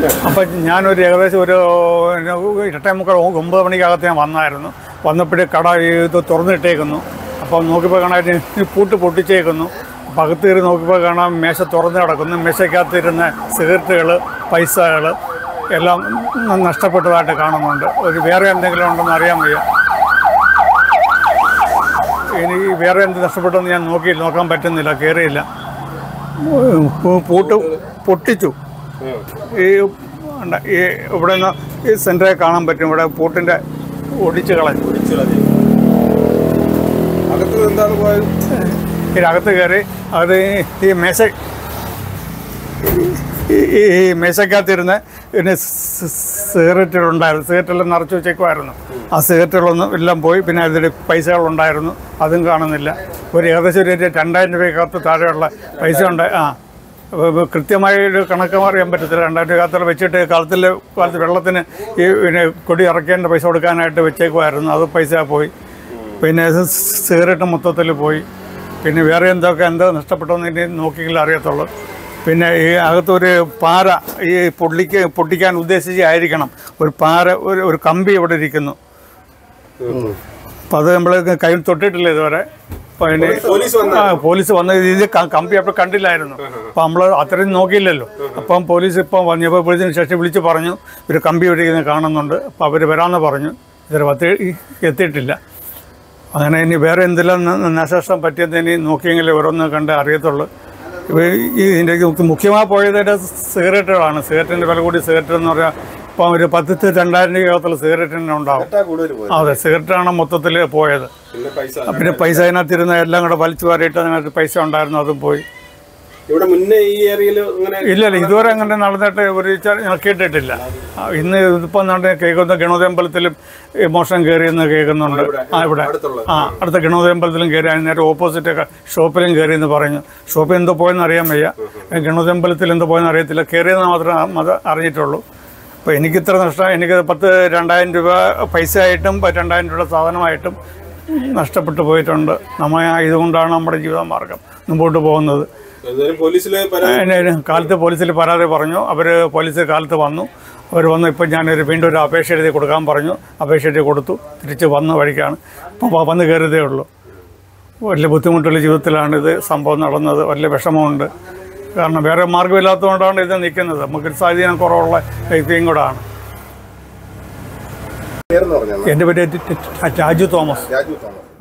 അപ്പം ഞാനൊരു ഏകദേശം ഒരു എട്ടേ മുക്കാൽ ഒമ്പത് മണിക്കകത്ത് ഞാൻ വന്നായിരുന്നു വന്നപ്പോഴേ കട ഇത് തുറന്നിട്ടേക്കുന്നു അപ്പം നോക്കിയപ്പോൾ കാണാൻ ഈ പൂട്ട് പൊട്ടിച്ചേക്കുന്നു അപ്പം അകത്ത് കയറി നോക്കിയപ്പോൾ കാണാം മേശ തുറന്ന് കിടക്കുന്നു മേശയ്ക്കകത്തിരുന്ന സിഗരറ്റുകൾ പൈസകൾ എല്ലാം ന- നഷ്ടപ്പെട്ടതായിട്ട് കാണുന്നുണ്ട് ഒരു വേറെ എന്തെങ്കിലും ഉണ്ടെന്ന് അറിയാൻ വയ്യ ഇനി വേറെ എന്ത് നഷ്ടപ്പെട്ടെന്ന് ഞാൻ നോക്കി നോക്കാൻ പറ്റുന്നില്ല കയറിയില്ല ഉം, പൂട്ട് പൊട്ടിച്ചു ഈ ഉണ്ട്, ഈ ഇവിടെ നിന്ന് ഈ സെൻറ്ററിൽ കാണാൻ പറ്റും ഇവിടെ പൂട്ടിൻ്റെ ഒടിച്ച് കളഞ്ഞു അകത്ത് എന്താണ് പോയത് ഇതിനകത്ത് കയറി അത് ഈ മേശ ഈ- ഈ ഈ മേശക്കകത്തിരുന്ന് പിന്നെ സിഗരറ്റുകളുണ്ടായിരുന്നു സിഗരറ്റെല്ലാം നിറച്ച് വെച്ചേക്കുമായിരുന്നു ആ സിഗരറ്റുകളൊന്നും എല്ലാം പോയി പിന്നെ അതിൽ പൈസകളുണ്ടായിരുന്നു അതും കാണുന്നില്ല ഒരു ഏകദേശം ഒരു രണ്ടായിരം രൂപയ്ക്കകത്ത് താഴെയുള്ള പൈസ ഉണ്ട് ആ അപ്പോൾ ഇപ്പോൾ കൃത്യമായ ഒരു കണക്ക് അറിയാൻ പറ്റത്തില്ല രണ്ടായിരം രൂപക്കകത്തുള്ള വെച്ചിട്ട് കാലത്തിൽ കാലത്ത് വെള്ളത്തിന് ഈ പിന്നെ കൊടി ഇറക്കേണ്ട പൈസ കൊടുക്കാനായിട്ട് വെച്ചേക്കുമായിരുന്നു അത് പൈസ പോയി പിന്നെ ഇത് സിഗരറ്റ് മൊത്തത്തിൽ പോയി പിന്നെ വേറെ എന്തൊക്കെ എന്തോ നഷ്ടപ്പെട്ടെന്ന് ഇനി നോക്കിയെങ്കിലും അറിയത്തുള്ളൂ പിന്നെ ഈ അകത്തൊരു പാറ ഈ പൊള്ളിക്ക് പൊട്ടിക്കാൻ ഉദ്ദേശിച്ചായിരിക്കണം ഒരു പാറ ഒരു ഒരു കമ്പി ഇവിടെ ഇരിക്കുന്നു അപ്പം അത് നമ്മൾ കയ്യിൽ തൊട്ടിട്ടില്ല ഇതുവരെ അപ്പോൾ അതിന് പോലീസ് വന്നോ? ആ പോലീസ് വന്ന ഇത് ക- കമ്പി അപ്പോൾ കണ്ടില്ലായിരുന്നു അപ്പം നമ്മൾ അത്രയും നോക്കിയില്ലല്ലോ അപ്പം പോലീസ് ഇപ്പം വന്നപ്പോൾ പോലീസിന് ശേഷം വിളിച്ച് പറഞ്ഞു ഒരു കമ്പി ഇരിക്കുന്നത് കാണുന്നുണ്ട് അപ്പോൾ അവർ വരാമെന്ന് പറഞ്ഞു ഇതുവരെ പത്ത് എത്തിയിട്ടില്ല അങ്ങനെ ഇനി വേറെ എന്തെല്ലാം ന- നാശനഷ്ടം പറ്റിയെന്ന് ഇനി നോക്കിയെങ്കിലേ ഓരോന്ന് കണ്ട് അറിയത്തുള്ളൂ ഇപ്പോൾ ഈ ഇതിൻ്റെ മുഖ്യമായി പോയത് ഇതിൻ്റെ സിഗരറ്റുകളാണ് സിഗരറ്റിൻ്റെ വില കൂടി സിഗരറ്റ് എന്ന് പറഞ്ഞാൽ ഇപ്പം ഒരു പത്ത് രണ്ടായിരം രൂപയകത്തുള്ള സിഗരറ്റിന് ഉണ്ടാവും ഏട്ടാ കൂടുതൽ പോയത് അതെ സിഗരറ്റാണ് മൊത്തത്തിൽ പോയത് പിന്നെ പൈസ പിന്നെ പൈസ അതിനകത്തിരുന്ന എല്ലാം കൂടെ വലിച്ചു വാരിയിട്ട് അതിനകത്ത് പൈസ ഉണ്ടായിരുന്നു അതും പോയി ഇവിടെ മുന്നേ ഈ ഏരിയയിൽ അങ്ങനെ ഇല്ല ഇല്ല ഇതുവരെ അങ്ങനെ നടന്നിട്ട് ഒരു ച- ഞാൻ കേട്ടിട്ടില്ല ആ, ഇന്ന് ഇതിപ്പം നട കേൾക്കുന്ന ഗണോദയമ്പലത്തിലും ഈ മോഷണം കയറിയെന്ന് കേൾക്കുന്നുണ്ട് ആ ഇവിടെ അടുത്തുള്ള ആ അടുത്ത ഗണോദയമ്പലത്തിലും കയറി അതിന് നേരെ ഓപ്പോസിറ്റ് ഒക്കെ ഷോപ്പിലും കയറിയെന്ന് പറഞ്ഞു ഷോപ്പിൽ എന്തോ പോയെന്ന് അറിയാൻ വയ്യ ഗണോദയമ്പലത്തിൽ എന്തോ പോയെന്ന് അറിയത്തില്ല കയറിയെന്ന് മാത്രമേ അത് അറിഞ്ഞിട്ടുള്ളൂ അപ്പോൾ എനിക്കിത്ര നഷ്ടം എനിക്ക് പത്ത് രണ്ടായിരം രൂപ പൈസ ആയിട്ടും പ- രണ്ടായിരം രൂപ സാധനമായിട്ടും നഷ്ടപ്പെട്ടു പോയിട്ടുണ്ട് നമ്മ ഇതുകൊണ്ടാണ് നമ്മുടെ ജീവിതമാർഗം മുമ്പോട്ട് പോകുന്നത് എന്തായാലും പോലീസില് പരാതി അതിന് കാലത്ത് പോലീസിൽ പരാതി പറഞ്ഞു അവർ പോലീസ് കാലത്ത് വന്നു അവർ വന്ന് ഇപ്പം ഞാനൊരു വീണ്ടും ഒരു അപേക്ഷ എഴുതി കൊടുക്കാൻ പറഞ്ഞു അപേക്ഷ എഴുതി കൊടുത്തു തിരിച്ച് വന്ന വഴിക്കാണ് ഇപ്പോൾ വന്ന് കയറിയതേ ഉള്ളൂ വലിയ ബുദ്ധിമുട്ടുള്ള ജീവിതത്തിലാണ് ഇത് സംഭവം നടന്നത് വലിയ വിഷമമുണ്ട് കാരണം വേറെ മാർഗ്ഗമില്ലാത്തതുകൊണ്ടാണ് ഇത് നിൽക്കുന്നത് നമുക്ക് സ്വാധീനം കുറവുള്ള വ്യക്തിയും കൂടാണ് പേരെന്ന് പറഞ്ഞാൽ എൻ്റെ പേര് രാജു തോമസ് രാജു തോമസ്